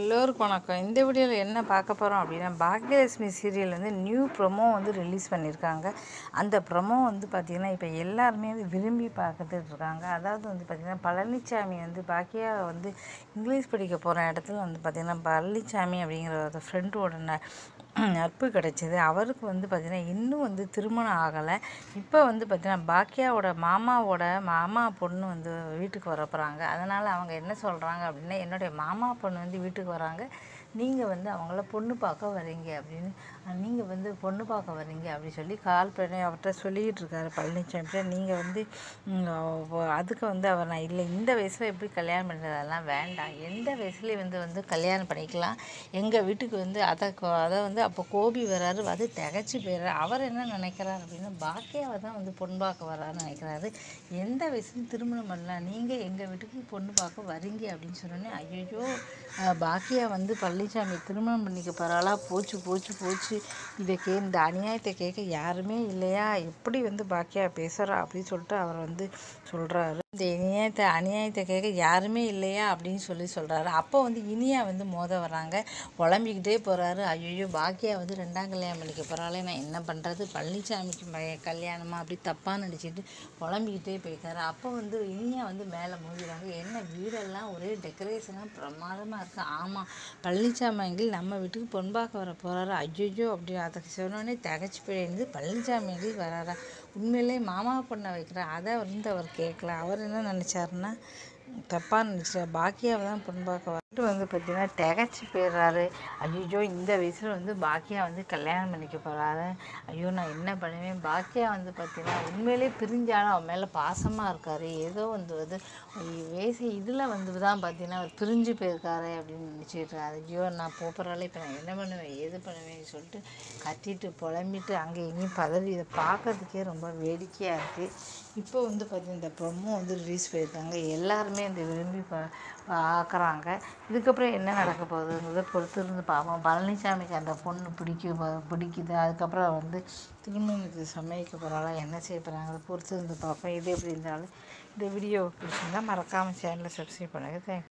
எல்லோருக்கும் வணக்கம் இந்த வீடியோவில் என்ன பார்க்க போகிறோம் அப்படின்னா பாக்யலட்சுமி சீரியல் வந்து நியூ ப்ரொமோ வந்து ரிலீஸ் பண்ணியிருக்காங்க அந்த ப்ரொமோ வந்து பார்த்திங்கன்னா இப்போ எல்லாருமே வந்து விரும்பி பார்த்துட்டு இருக்காங்க அதாவது வந்து பார்த்திங்கன்னா பழனிசாமி வந்து பாக்கியா வந்து இங்கிலீஷ் படிக்க போகிற இடத்துல வந்து பார்த்திங்கன்னா பழனிசாமி அப்படிங்கிற ஒரு ஃப்ரெண்டோட ந நட்பு கிடைச்சிது அவருக்கு வந்து பார்த்திங்கன்னா இன்னும் வந்து திருமணம் ஆகலை இப்போ வந்து பார்த்திங்கன்னா பாக்கியாவோட மாமாவோட மாமா பொண்ணு வந்து வீட்டுக்கு வர போகிறாங்க அதனால் அவங்க என்ன சொல்கிறாங்க அப்படின்னா என்னுடைய மாமா பொண்ணு வந்து வீட்டுக்கு வராங்க நீங்கள் வந்து அவங்கள பொண்ணு பார்க்க வரீங்க அப்படின்னு நீங்கள் வந்து பொண்ணு பார்க்க வரீங்க அப்படின்னு சொல்லி கால் பண்ணி அவர்கிட்ட சொல்லிக்கிட்டு இருக்காரு பழனிசாமி நீங்கள் வந்து ம், அவ- அதுக்கு வந்து அவர் நான் இல்லை இந்த வயசில் எப்படி கல்யாணம் பண்ணுறதெல்லாம் வேண்டாம் எந்த வயசுலேயும் வந்து வந்து கல்யாணம் பண்ணிக்கலாம் எங்கள் வீட்டுக்கு வந்து அதை கொ- அதை வந்து அப்போ கோபி வராரு அது திகச்சு போயிடுறாரு அவர் என்ன நினைக்கிறார் அப்படின்னா பாக்கியாவை தான் வந்து பொண்ணு பார்க்க வராருன்னு நினைக்கிறாரு எந்த வயசுலையும் திருமணம் பண்ணலாம் நீங்கள் எங்கள் வீட்டுக்கு பொண்ணு பார்க்க வரீங்க அப்படின்னு சொன்னோன்னே ஐயோ பாக்கியா வந்து பழனிசாமி திருமணம் பண்ணிக்க போகிறாளா போச்சு போச்சு போச்சு இதை கே இந்த அநியாயத்தை கேட்க யாருமே இல்லையா எப்படி வந்து பாக்கியா பேசுகிறா அப்படின்னு சொல்லிட்டு அவர் வந்து சொல்கிறாரு இந்த இனியத்தை அநியாயத்தை கேட்க யாருமே இல்லையா அப்படின்னு சொல்லி சொல்கிறாரு அப்போ வந்து இனியா வந்து மோத வராங்க புலம்பிக்கிட்டே போகிறாரு ஐயோ பாக்கியா வந்து ரெண்டாம் கல்யாணம் பண்ணிக்க போகிறாளே நான் என்ன பண்ணுறது பழனிசாமிக்கு ம- கல்யாணமா அப்படி தப்பாக நினச்சிட்டு புலம்பிக்கிட்டே போயிருக்காரு அப்போ வந்து இனியா வந்து மேலே மூடிறாங்க என்ன வீடெல்லாம் ஒரே டெக்கரேஷனாக பிரமாதமாக இருக்குது ஆமாம் பழனிசாமி அங்கிள் நம்ம வீட்டுக்கு பொன் பார்க்க வர போகிறாரு ஐயோ அப்படி அதை சொன்னோடனே தகச்சு போயிருந்து பழனிசாமி அங்கிள் வராரா உண்மையிலே மாமா பொண்ணை வைக்கிறா அதை வந்து அவர் கேட்கல அவர் என்ன நினச்சாருன்னா தப்பாக நினச்சார் பாக்கியாவை தான் பொண்ணு பார்க்க வந்துட்டு வந்து பார்த்தீங்கன்னா திகச்சு போயிடுறாரு ஐயோ இந்த வயசில் வந்து பாக்கியா வந்து கல்யாணம் பண்ணிக்க போகிறாரு ஐயோ நான் என்ன பண்ணுவேன் பாக்கியா வந்து பார்த்தீங்கன்னா உண்மையிலே பிரிஞ்சாலும் அவன் மேலே பாசமாக இருக்காரு ஏதோ வந்து வந்து வேசி இதில் வந்து தான் பார்த்தீங்கன்னா அவர் பிரிஞ்சு போயிருக்காரு அப்படின்னு நினச்சிட்டு இருக்காரு ஐயோ நான் போகிறாலே இப்போ நான் என்ன பண்ணுவேன் ஏது பண்ணுவேன்னு சொல்லிட்டு கத்திட்டு புலம்பிட்டு அங்கே இங்கேயும் பதறி இதை பார்க்கறதுக்கே ரொம்ப வேடிக்கையாக இருக்குது இப்போ வந்து பார்த்தீங்கன்னா இந்த ப்ரொமோ வந்து ரிலீஸ் பண்ணியிருக்காங்க எல்லாருமே இந்த விரும்பி பா பார்க்குறாங்க இதுக்கப்புறம் என்ன நடக்க போகுதுங்கிறத பொறுத்து இருந்து பார்ப்போம் பழனிசாமிக்கு அந்த பொண்ணு பிடிக்க பிடிக்குது அதுக்கப்புறம் வந்து திருமணத்துக்கு சமைக்க போகிறாளா என்ன செய்ய போகிறாங்க பொறுத்து இருந்து பார்ப்போம் இது எப்படி இருந்தாலும் இந்த வீடியோ பிடிச்சிருந்தா மறக்காமல் சேனலை சப்ஸ்கிரைப் பண்ணுங்கள் தேங்க்யூ